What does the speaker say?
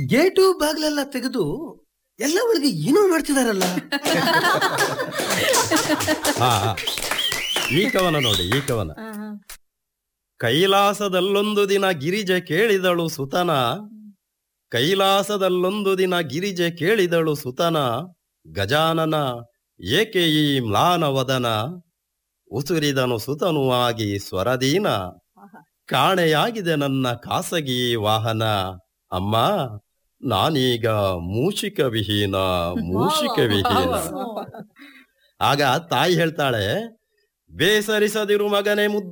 Gate ಬಾಗ್ಲೆಲ್ಲ ತೆಗೆದು ಎಲ್ಲ ಒಳಗೆ ಏನೋ ಮಾಡ್ತಿದಾರಲ್ಲ ಹಾ ಹಾ. ಈ ಕವನ ನೋಡಿ ಈ ಕವನ ಕೈಲಾಸದಲ್ಲೊಂದು ದಿನ ಗಿರಿಜೆ ಕೇಳಿದಳು ಸುತನ ಕೈಲಾಸದಲ್ಲೊಂದು ದಿನ ಗಿರಿಜೆ ಕೇಳಿದಳು ಸುತನ ಗಜಾನನ ಏಕೆ ಈ ಮ್ಲಾನವದನ ಉಸುರಿದನು ಸುತನು ಆಗಿ ಸ್ವರದೀನ ಕಾಣೆಯಾಗಿದೆ ನನ್ನ ಖಾಸಗಿ ವಾಹನ ಅಮ್ಮ ನಾನೀಗ ಮೂಷಿಕ ವಿಹೀನ ಮೂಷಿಕ ವಿಹೀನ ಆಗ ತಾಯಿ ಹೇಳ್ತಾಳೆ ಬೇಸರಿಸದಿರು ಮಗನೇ ಮುದ್ದು